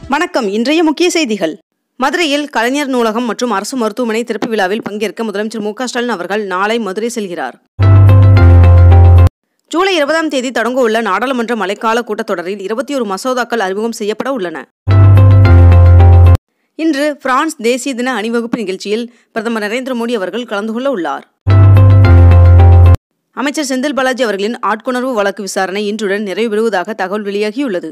வணக்கம் இன்றைய முக்கிய செய்திகள் மதுரையில் கலைஞர் நூலகம் மற்றும் அரசு மருத்துவமனை திறப்பு விழாவில் பங்கேற்க முதலமைச்சர் மு க ஸ்டாலின் அவர்கள் நாளை மதுரை செல்கிறார் ஜூலை இருபதாம் தேதி தொடங்க உள்ள நாடாளுமன்ற மழைக்கால கூட்டத்தொடரில் இருபத்தி ஒரு மசோதாக்கள் அறிமுகம் செய்யப்பட உள்ளன இன்று பிரான்ஸ் தேசிய தின அணிவகுப்பு நிகழ்ச்சியில் பிரதமர் நரேந்திர மோடி அவர்கள் கலந்து கொள்ள உள்ளார் அமைச்சர் செந்தில் பாலாஜி அவர்களின் ஆட்கொணர்வு வழக்கு விசாரணை இன்றுடன் நிறைவு பெறுவதாக தகவல் வெளியாகியுள்ளது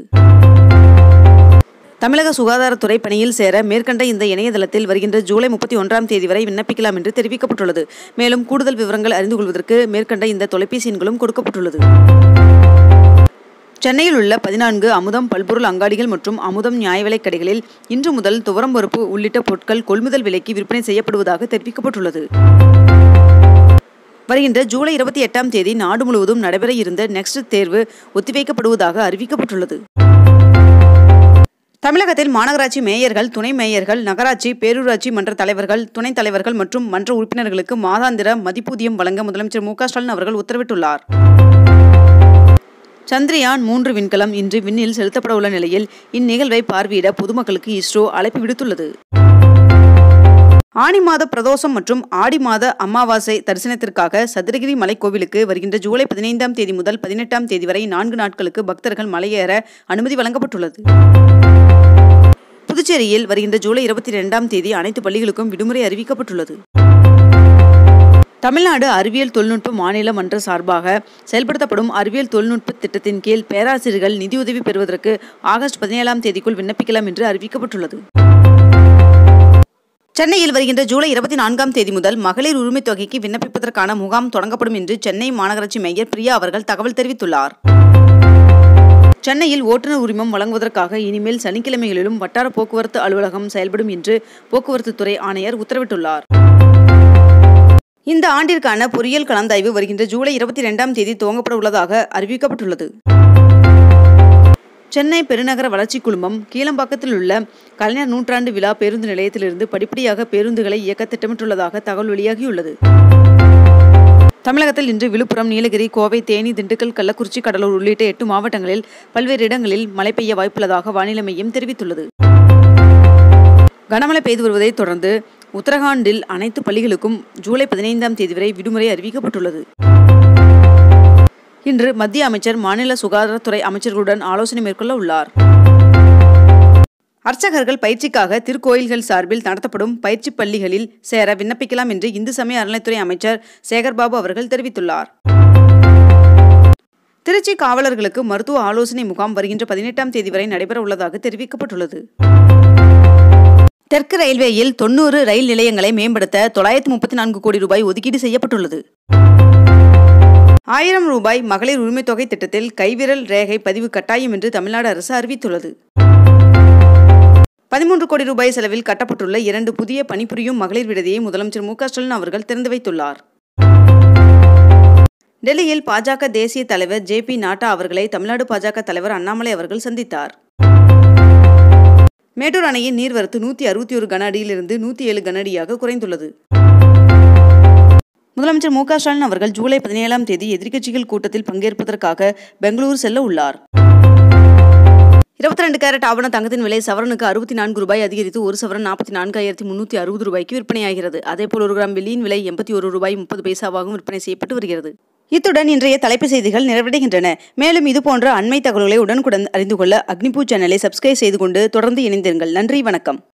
தமிழக சுகாதாரத்துறை பணியில் சேர மேற்கண்ட இந்த இணையதளத்தில் வருகின்ற ஜூலை முப்பத்தி ஒன்றாம் தேதி வரை விண்ணப்பிக்கலாம் என்று தெரிவிக்கப்பட்டுள்ளது மேலும் கூடுதல் விவரங்கள் அறிந்து கொள்வதற்கு மேற்கண்ட இந்த தொலைபேசி எண்களும் கொடுக்கப்பட்டுள்ளது சென்னையில் உள்ள பதினான்கு அமுதம் பல்பொருள் அங்காடிகள் மற்றும் அமுதம் நியாய விலைக் கடைகளில் இன்று முதல் துவரம் பருப்பு உள்ளிட்ட பொருட்கள் கொள்முதல் விலைக்கு விற்பனை செய்யப்படுவதாக தெரிவிக்கப்பட்டுள்ளது வருகின்ற ஜூலை இருபத்தி எட்டாம் தேதி நாடு முழுவதும் நடைபெற இருந்த நெக்ஸ்ட் தேர்வு ஒத்திவைக்கப்படுவதாக அறிவிக்கப்பட்டுள்ளது தமிழகத்தில் மாநகராட்சி மேயர்கள் துணை மேயர்கள் நகராட்சி பேரூராட்சி மன்ற தலைவர்கள் துணைத் தலைவர்கள் மற்றும் மன்ற உறுப்பினர்களுக்கு மாதாந்திர மதிப்பூதியம் வழங்க முதலமைச்சர் மு க ஸ்டாலின் அவர்கள் உத்தரவிட்டுள்ளார் சந்திரயான் மூன்று விண்கலம் இன்று விண்ணில் செலுத்தப்பட உள்ள நிலையில் இந்நிகழ்வை பார்வையிட பொதுமக்களுக்கு இஸ்ரோ அழைப்பு விடுத்துள்ளது ஆனி மாத பிரதோஷம் மற்றும் ஆடி மாத அமாவாசை தரிசனத்திற்காக சதுரகிரி மலைக்கோவிலுக்கு வருகின்ற ஜூலை பதினைந்தாம் தேதி முதல் பதினெட்டாம் தேதி வரை நான்கு நாட்களுக்கு பக்தர்கள் மலையேற அனுமதி வழங்கப்பட்டுள்ளது புதுச்சேரியில் வருகின்ற ஜூலை இருபத்தி இரண்டாம் தேதி அனைத்து பள்ளிகளுக்கும் விடுமுறை அறிவிக்கப்பட்டுள்ளது தமிழ்நாடு அறிவியல் தொழில்நுட்ப மாநில மன்ற சார்பாக செயல்படுத்தப்படும் அறிவியல் தொழில்நுட்ப திட்டத்தின் கீழ் பேராசிரியர்கள் நிதியுதவி பெறுவதற்கு ஆகஸ்ட் பதினேழாம் தேதிக்குள் விண்ணப்பிக்கலாம் என்று அறிவிக்கப்பட்டுள்ளது சென்னையில் வருகின்ற ஜூலை இருபத்தி நான்காம் தேதி முதல் மகளிர் உரிமைத் தொகைக்கு விண்ணப்பிப்பதற்கான முகாம் தொடங்கப்படும் என்று சென்னை மாநகராட்சி மேயர் பிரியா அவர்கள் தகவல் தெரிவித்துள்ளார் சென்னையில் ஓட்டுநர் உரிமம் வழங்குவதற்காக இனிமேல் சனிக்கிழமைகளிலும் வட்டார போக்குவரத்து அலுவலகம் செயல்படும் என்று போக்குவரத்து துறை ஆணையர் உத்தரவிட்டுள்ளார் இந்த ஆண்டிற்கான பொறியியல் கலந்தாய்வு வருகின்ற ஜூலை இருபத்தி இரண்டாம் தேதி துவங்கப்பட உள்ளதாக அறிவிக்கப்பட்டுள்ளது சென்னை பெருநகர வளர்ச்சி குழுமம் கீழம்பாக்கத்தில் உள்ள கலைஞர் நூற்றாண்டு விழா பேருந்து நிலையத்திலிருந்து படிப்படியாக பேருந்துகளை இயக்க திட்டமிட்டுள்ளதாக தகவல் வெளியாகியுள்ளது தமிழகத்தில் இன்று விழுப்புரம் நீலகிரி கோவை தேனி திண்டுக்கல் கள்ளக்குறிச்சி கடலூர் உள்ளிட்ட எட்டு மாவட்டங்களில் பல்வேறு இடங்களில் மழை பெய்ய வாய்ப்புள்ளதாக வானிலை மையம் தெரிவித்துள்ளது கனமழை பெய்து வருவதைத் தொடர்ந்து உத்தரகாண்டில் அனைத்து பள்ளிகளுக்கும் ஜூலை பதினைந்தாம் தேதி வரை விடுமுறை அறிவிக்கப்பட்டுள்ளது இன்று மத்திய அமைச்சர் மாநில சுகாதாரத்துறை அமைச்சர்களுடன் ஆலோசனை மேற்கொள்ள உள்ளார் அர்ச்சகர்கள் பயிற்சிக்காக திருக்கோயில்கள் சார்பில் நடத்தப்படும் பயிற்சி பள்ளிகளில் சேர விண்ணப்பிக்கலாம் என்று இந்து சமய அறநிலைத்துறை அமைச்சர் சேகர்பாபு அவர்கள் தெரிவித்துள்ளார் திருச்சி காவலர்களுக்கு மருத்துவ ஆலோசனை முகாம் வருகின்ற பதினெட்டாம் தேதி வரை நடைபெற உள்ளதாக தெரிவிக்கப்பட்டுள்ளது தெற்கு ரயில்வேயில் தொன்னூறு ரயில் நிலையங்களை மேம்படுத்த தொள்ளாயிரத்து முப்பத்தி நான்கு கோடி ரூபாய் ஒதுக்கீடு செய்யப்பட்டுள்ளது ஆயிரம் ரூபாய் மகளிர் உரிமைத் தொகை திட்டத்தில் கைவிரல் ரேகை பதிவு கட்டாயம் என்று தமிழ்நாடு அரசு அறிவித்துள்ளது பதிமூன்று கோடி ரூபாய் செலவில் கட்டப்பட்டுள்ள இரண்டு புதிய பணிபுரியும் மகளிர் விடுதியை முதலமைச்சர் மு க ஸ்டாலின் அவர்கள் திறந்து வைத்துள்ளார் டெல்லியில் பாஜக தேசிய தலைவர் ஜே பி நாட்டா அவர்களை தமிழ்நாடு பாஜக தலைவர் அண்ணாமலை அவர்கள் சந்தித்தார் மேட்டூர் அணையின் நீர்வரத்து நூற்றி அறுபத்தி ஒரு கன அடியிலிருந்து நூற்றி ஏழு கன அடியாக குறைந்துள்ளது முதலமைச்சர் மு க ஸ்டாலின் அவர்கள் ஜூலை பதினேழாம் தேதி எதிர்க்கட்சிகள் கூட்டத்தில் பங்கேற்பதற்காக பெங்களூரு செல்ல உள்ளார் இருபத்தி ரெண்டு கேரட் ஆவண தங்கத்தின் விலை சவரனுக்கு அறுபத்தி நான்கு ரூபாய் அதிகரித்து ஒரு சவரன் நாற்பத்தி நான்காயிரத்தி முன்னூற்றி அறுபது ரூபாய்க்கு விற்பனையாகிறது அதேபோல் ஒரு கிராம் வெள்ளியின் விலை எண்பத்தி ஒரு ரூபாய் முப்பது பைசாவாகவும் விற்பனை செய்யப்பட்டு வருகிறது இத்துடன் இன்றைய தலைப்பு செய்திகள் நிறைவடைகின்றன மேலும் இதுபோன்ற அண்மை தகவல்களை உடனுக்குடன் அறிந்து கொள்ள அக்னிபூ சேனலை சப்ஸ்கிரைப் செய்து கொண்டு தொடர்ந்து இணைந்திருங்கள் நன்றி வணக்கம்